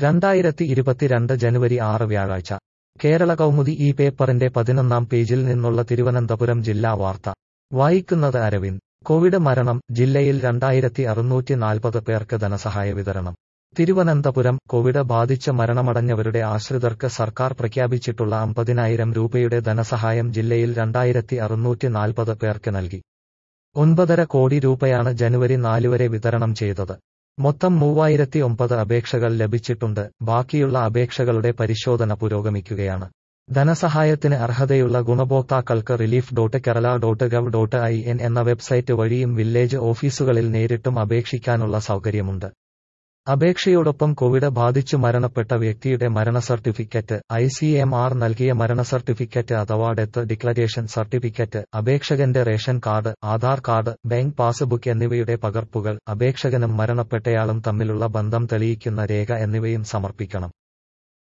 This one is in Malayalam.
രണ്ടായിരത്തി ഇരുപത്തിരണ്ട് ജനുവരി ആറ് വ്യാഴാഴ്ച കേരള കൗമുദി ഈ പേപ്പറിന്റെ പതിനൊന്നാം പേജിൽ നിന്നുള്ള തിരുവനന്തപുരം ജില്ലാ വാർത്ത വായിക്കുന്നത് അരവിന്ദ് കോവിഡ് മരണം ജില്ലയിൽ രണ്ടായിരത്തി അറുന്നൂറ്റി നാൽപ്പത് പേർക്ക് ധനസഹായ വിതരണം തിരുവനന്തപുരം കോവിഡ് ബാധിച്ച് മരണമടഞ്ഞവരുടെ ആശ്രിതർക്ക് സർക്കാർ പ്രഖ്യാപിച്ചിട്ടുള്ള അമ്പതിനായിരം രൂപയുടെ ധനസഹായം ജില്ലയിൽ രണ്ടായിരത്തി അറുന്നൂറ്റി നാൽപ്പത് പേർക്ക് നൽകി ഒൻപതര കോടി രൂപയാണ് ജനുവരി നാല് വരെ വിതരണം ചെയ്തത് മൊത്തം മൂവായിരത്തി ഒമ്പത് അപേക്ഷകൾ ലഭിച്ചിട്ടുണ്ട് ബാക്കിയുള്ള അപേക്ഷകളുടെ പരിശോധന പുരോഗമിക്കുകയാണ് ധനസഹായത്തിന് അർഹതയുള്ള ഗുണഭോക്താക്കൾക്ക് relief dot Kerala dot gov dot I N എന്ന വെബ്സൈറ്റ് വഴിയും വില്ലേജ് ഓഫീസുകളിൽ നേരിട്ടും അപേക്ഷിക്കാനുള്ള സൗകര്യമുണ്ട് അപേക്ഷയോടൊപ്പം കോവിഡ് ബാധിച്ചു മരണപ്പെട്ട വ്യക്തിയുടെ മരണ certificate I C M R നൽകിയ മരണ സർട്ടിഫിക്കറ്റ് അഥവാ ഡെത്ത് ഡിക്ലറേഷൻ സർട്ടിഫിക്കറ്റ് അപേക്ഷകന്റെ ration card Aadhaar card bank passbook എന്നിവയുടെ പകർപ്പുകൾ അപേക്ഷകനും മരണപ്പെട്ടയാളും തമ്മിലുള്ള ബന്ധം തെളിയിക്കുന്ന രേഖ എന്നിവയും സമർപ്പിക്കണം